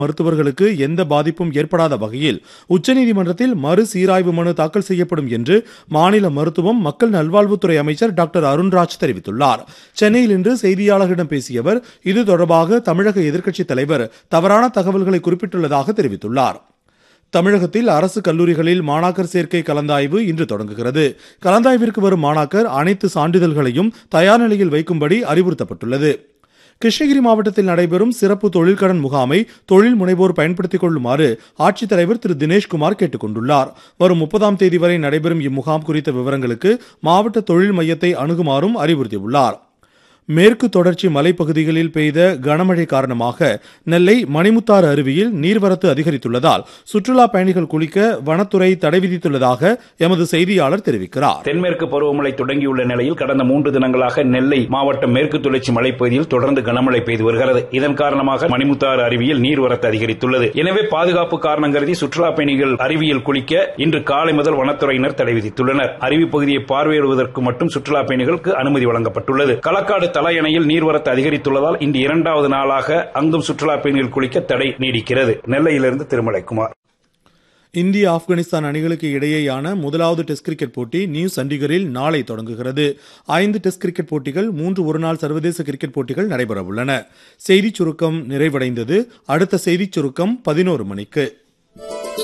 மருத்துவர்களுக்கு எந்த பாதிப்பும் ஏற்படாத வகையில் உச்சநீதிமன்றத்தில் மறு சீராய்வு மனு தாக்கல் செய்யப்படும் என்று மாநில மருத்துவம் மக்கள் நல்வாழ்வுத்துறை அமைச்சர் டாக்டர் அருண்ராஜ் தெரிவித்துள்ளார் சென்னையில் இன்று செய்தியாளர்களிடம் பேசிய அவர் இது தொடர்பாக தமிழக எதிர்க்கட்சித் தலைவர் தவறான தகவல்களை குறிப்பிட்டுள்ளதாக தெரிவித்துள்ளார் தமிழகத்தில் அரசு கல்லூரிகளில் மாணாக்கர் சேர்க்கை கலந்தாய்வு இன்று தொடங்குகிறது கலந்தாய்விற்கு வரும் மாணாக்கர் அனைத்து சான்றிதழ்களையும் தயார் நிலையில் வைக்கும்படி அறிவுறுத்தப்பட்டுள்ளது கிருஷ்ணகிரி மாவட்டத்தில் நடைபெறும் சிறப்பு தொழில்கடன் முகாமை தொழில் முனைவோர் பயன்படுத்திக் கொள்ளுமாறு ஆட்சித்தலைவர் திரு தினேஷ்குமார் கேட்டுக் கொண்டுள்ளார் வரும் முப்பதாம் தேதி வரை நடைபெறும் இம்முகாம் குறித்த விவரங்களுக்கு மாவட்ட தொழில் மையத்தை அணுகுமாறும் அறிவுறுத்தியுள்ளார் மேற்கு தொடர்ச்சி மலைப்பகுதிகளில் பெய்த கனமழை காரணமாக நெல்லை மணிமுத்தாறு அருவியில் நீர்வரத்து அதிகரித்துள்ளதால் சுற்றுலா பயணிகள் குளிக்க வனத்துறை தடை விதித்துள்ளதாக எமது செய்தியாளர் தெரிவிக்கிறார் தென்மேற்கு பருவமழை தொடங்கியுள்ள நிலையில் கடந்த மூன்று தினங்களாக நெல்லை மாவட்டம் மேற்கு தொடர்ச்சி மலைப்பகுதியில் தொடர்ந்து கனமழை பெய்து வருகிறது இதன் காரணமாக மணிமுத்தாறு அருவியில் நீர்வரத்து அதிகரித்துள்ளது எனவே பாதுகாப்பு காரணம் கருதி சுற்றுலா பயணிகள் அருவியில் குளிக்க இன்று காலை முதல் வனத்துறையினர் தடை விதித்துள்ளனர் அருவி பகுதியை பார்வையிடுவதற்கு மட்டும் சுற்றுலா பயணிகளுக்கு அனுமதி வழங்கப்பட்டுள்ளது களக்காடு தலையணையில் நீர்வரத்து அதிகரித்துள்ளதால் இன்று இரண்டாவது நாளாக அங்கும் சுற்றுலா பயணிகள் குளிக்க தடை நீடிக்கிறது நெல்லையிலிருந்து திருமலைக்குமார் இந்திய ஆப்கானிஸ்தான் அணிகளுக்கு இடையேயான முதலாவது டெஸ்ட் கிரிக்கெட் போட்டி நியூ சண்டிகரில் நாளை தொடங்குகிறது ஐந்து டெஸ்ட் கிரிக்கெட் போட்டிகள் மூன்று ஒருநாள் சர்வதேச கிரிக்கெட் போட்டிகள் நடைபெறவுள்ளன செய்திச் சுருக்கம் நிறைவடைந்தது அடுத்த செய்திச் சுருக்கம் பதினோரு மணிக்கு